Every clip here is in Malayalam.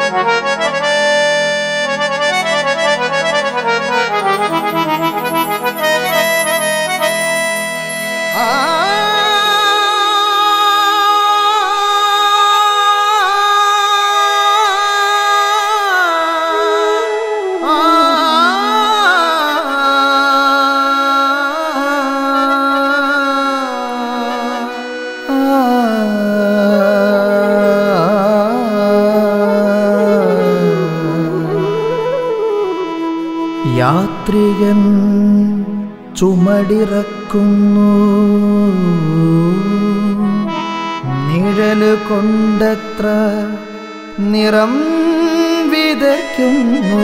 യാത്രികൻ ചുമടിറക്കുന്നു നിഴല് കൊണ്ടത്ര നിറം വിതയ്ക്കുന്നു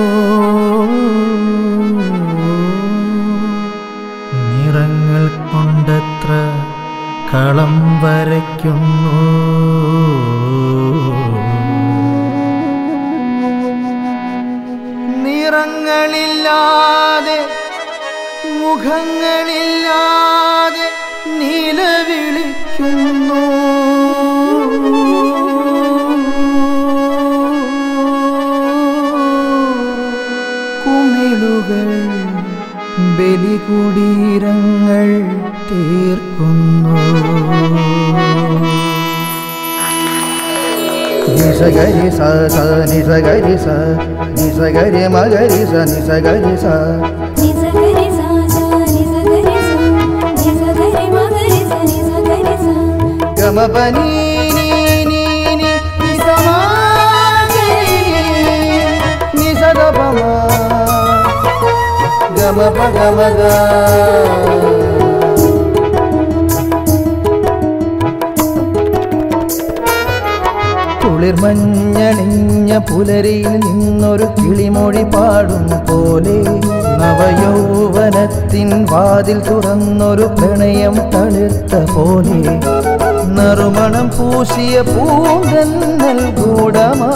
നിറങ്ങൾ കൊണ്ടത്ര കളം വരയ്ക്കുന്നു നിറങ്ങളില്ലാതെ മുഖങ്ങളില്ലാതെ നിലവിളിക്കുന്നു കുമിളുകൾ ബലികുടീരങ്ങൾ തീർക്കുന്നു നിസഗരി സ സ നിസഗരി സ നിസഗരി മഗരി സ നിസഗരി സ నిజగరి సా సా నిజగరి సా నిజగరి మగరి సా నిజగరి సా గమ పని నీ నీ నీ నిసమాగరి నిసగ పమ గమ ప గమ గ കുളിർമഞ്ഞണിഞ്ഞ പുലരിയിൽ നിന്നൊരു കിളിമൊഴി പാടും പോലെ നവയൗവനത്തിൻ വാതിൽ തുറന്നൊരു പ്രണയം തളിർത്ത പോലെ നറുമണം പൂശിയ പൂന്തന്നൽ ഗൂഢമാ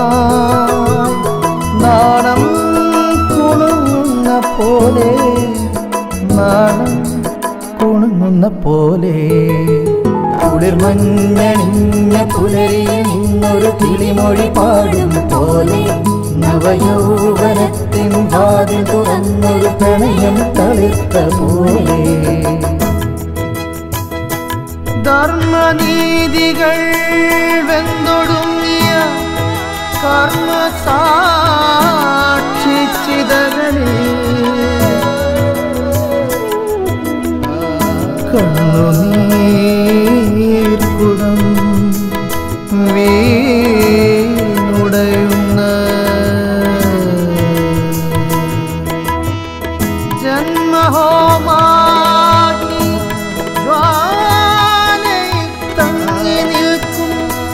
നാണം കുണുങ്ങുന്ന പോലെ നാണം കുണുങ്ങുന്ന പോലെ കുളിർമഞ്ഞണിഞ്ഞ പുലരിയിൽ നിന്നൊരു കിളിമൊഴി പാടും പോലെ നവയൗവനത്തിൻ വാതിൽ തുറന്നൊരു പ്രണയം തളിർത്ത പോലെ ധർമ്മനീതികൾ വെന്തൊടുങ്ങിയ കർമ്മസാക്ഷി ചിതകളിൽ കണ്ണുനീർക്കുടം വീണുടയുന്ന ജന്മഹോമാഗ്നി ജ്വാലയിൽ തങ്ങി നിൽക്കും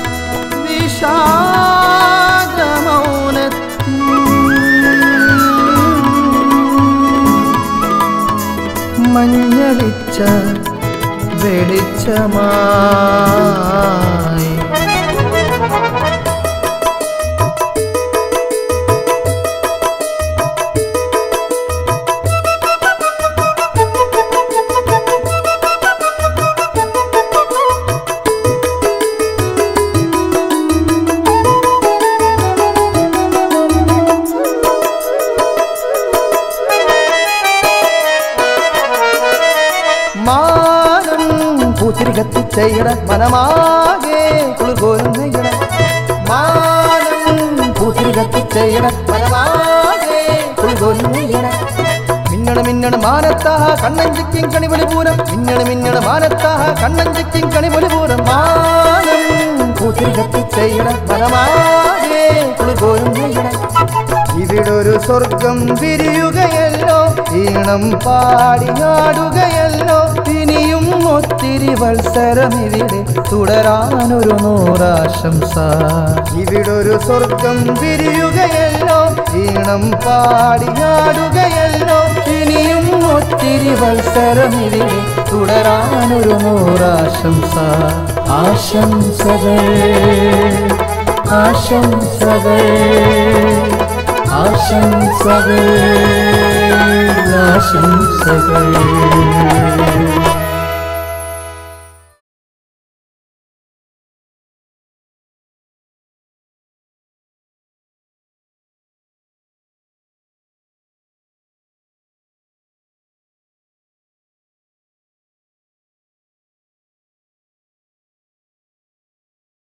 വിഷാദമൗനത്തിൽ മഞ്ഞളിച്ച വെളിച്ചമായി മാനം പൂത്തിരി കത്തിച്ചയ്യട മനമാകെ കുളിർകോലും നെയ്യട മാനം പൂത്തിരി കത്തിച്ചയ്യട മനമാകെ കുളിർകോലും നെയ്യട മിന്നണ മിന്നണ മാനത്താഹ കണ്ണഞ്ചിക്കും കണിപൊലി പൂരം മിന്നണ മിന്നണ മാനത്താഹ കണ്ണഞ്ചിക്കും കണിപൊലി പൂരം മാനം പൂത്തിരി കത്തിച്ചയ്യട മനമാകെ കുളിർകോലും നെയ്യട ഇവിടൊരു സ്വർഗം വിരിയുകയല്ലോ ഈണം പാടിയാടുകയല്ലോ ഇനിയും ഒത്തിരി വത്സരം ഇവിടെ തുടരാനൊരു നൂറാശംസ ഇവിടൊരു സ്വർഗം വിരിയുകയല്ലോ ഈണം പാടിയാടുകയല്ലോ ഇനിയും ഒത്തിരി വത്സരം ഇവിടെ തുടരാനൊരു നൂറാശംസ ആശംസകൾ ആശംസകൾ ആശംസകൾ ആശംസകൾ